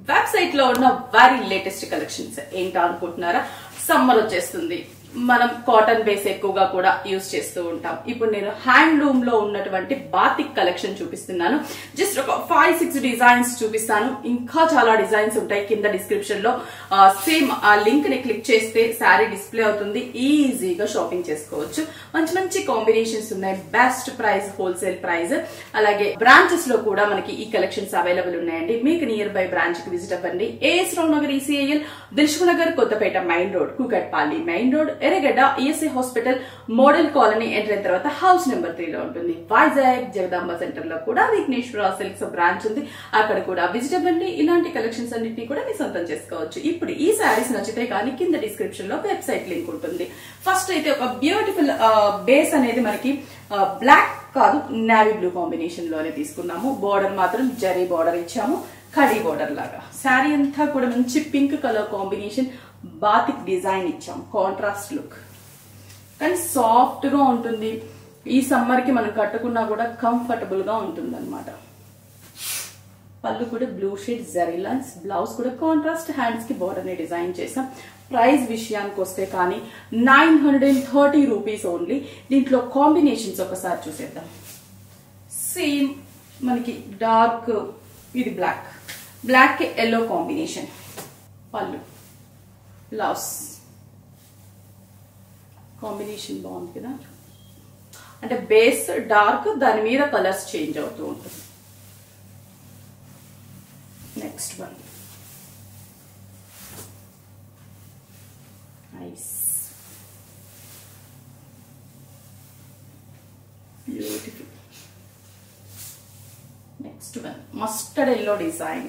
website లో ఉన్న very latest collections ఏంటా అనుకుంటున్నారా సమ్మర్ వచ్చేస్తుంది మనం కాటన్ బేస్ ఎక్కువగా కూడా యూజ్ చేస్తూ ఉంటాం ఇప్పుడు నేను హ్యాండ్లూమ్ లో ఉన్నటువంటి బాతిక్ కలెక్షన్ చూపిస్తున్నాను జస్ట్ ఒక ఫైవ్ సిక్స్ డిజైన్స్ చూపిస్తాను ఇంకా చాలా డిజైన్స్ ఉంటాయి కింద డిస్క్రిప్షన్ లో సేమ్ ఆ లింక్ ని క్లిక్ చేస్తే శారీ డిస్ప్లే అవుతుంది ఈజీగా షాపింగ్ చేసుకోవచ్చు మంచి మంచి కాంబినేషన్స్ ఉన్నాయి బెస్ట్ ప్రైస్ హోల్సేల్ ప్రైస్ అలాగే బ్రాంచెస్ లో కూడా మనకి ఈ కలెక్షన్స్ అవైలబుల్ ఉన్నాయండి మీకు నియర్ బై బ్రాంచ్ కి విజిట్ అవ్వండి AS Rao Nagar ECIL Dilsukh Nagar Kothapet main road Kukatpally main road Erragadda ESI hospital model colony enter అయిన తర్వాత హౌస్ నెంబర్ త్రీ లో ఉంటుంది వైజాగ్ జగదాంబ సెంటర్ లో కూడా విఘ్నేశ్వర సిల్క్స్ బ్రాంచ్ ఉంది అక్కడ కూడా విజిట్ అవ్వండి ఇలాంటి కలెక్షన్స్ అన్నిటిని కూడా మీ సొంతం చేసుకోవచ్చు ఇప్పుడు ఈ శారీస్ నచ్చితే కానీ కింద డిస్క్రిప్షన్ లో వెబ్సైట్ లింక్ ఉంటుంది ఫస్ట్ అయితే ఒక బ్యూటిఫుల్ బేస్ అనేది మనకి బ్లాక్ కాదు నావీ బ్లూ కాంబినేషన్ లోనే తీసుకున్నాము బోర్డర్ మాత్రం జరీ బోర్డర్ ఇచ్చాము కడీ బోర్డర్ లాగా శారీ అంతా కూడా మంచి pink colour combination batik design ఇచ్చాం కాంట్రాస్ట్ లుక్ కానీ సాఫ్ట్ గా ఉంటుంది ఈ సమ్మర్ కి మనం కట్టుకున్నా కూడా కంఫర్టబుల్ గా ఉంటుంది అనమాట పళ్ళు కూడా blue shade zari lines blouse కూడా కాంట్రాస్ట్ హ్యాండ్స్ కి బోర్డర్ ని డిజైన్ చేసాం ప్రైస్ విషయానికి వస్తే కానీ nine hundred and thirty rupees only దీంట్లో కాంబినేషన్స్ ఒకసారి చూసేద్దాం సేమ్ మనకి డార్క్ ఇది బ్లాక్ బ్లాక్ ఎల్లో కాంబినేషన్ పళ్ళు బ్లౌజ్ కాంబినేషన్ బాగుంది కదా అంటే బేస్ డార్క్ దాని మీద కలర్స్ చేంజ్ అవుతూ ఉంటుంది next one nice beautiful next one mustard yellow design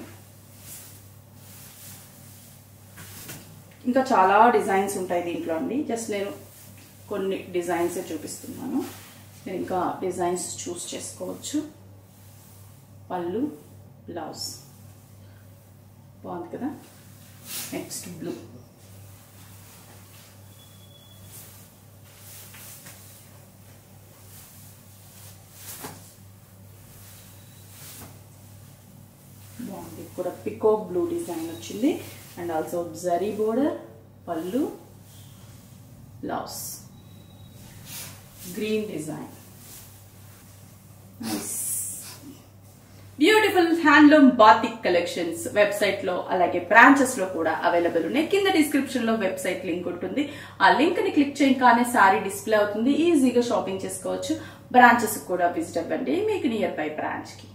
ఇంకా చాలా డిజైన్స్ ఉంటాయి దీంట్లో అండి జస్ట్ నేను కొన్ని డిజైన్స్ చూపిస్తున్నాను మీరు ఇంకా డిజైన్స్ చూస్ చేసుకోవచ్చు పళ్ళు బ్లౌజ్ బాగుంది కదా నెక్స్ట్ బ్లూ బాగుంది కూడా పికోక్ బ్లూ డిజైన్ వచ్చింది అండ్ ఆల్సో జరీ బోర్డర్ పళ్ళు blouse green design nice beautiful handloom batik collections website లో అలాగే బ్రాంచెస్ లో కూడా అవైలబుల్ ఉన్నాయి కింద డిస్క్రిప్షన్ లో వెబ్సైట్ లింక్ ఉంటుంది ఆ లింక్ ని క్లిక్ చేయగానే సారీ డిస్ప్లే అవుతుంది ఈజీగా షాపింగ్ చేసుకోవచ్చు బ్రాంచెస్ కూడా విజిట్ అవ్వండి మీకు నియర్ బై బ్రాంచ్ కి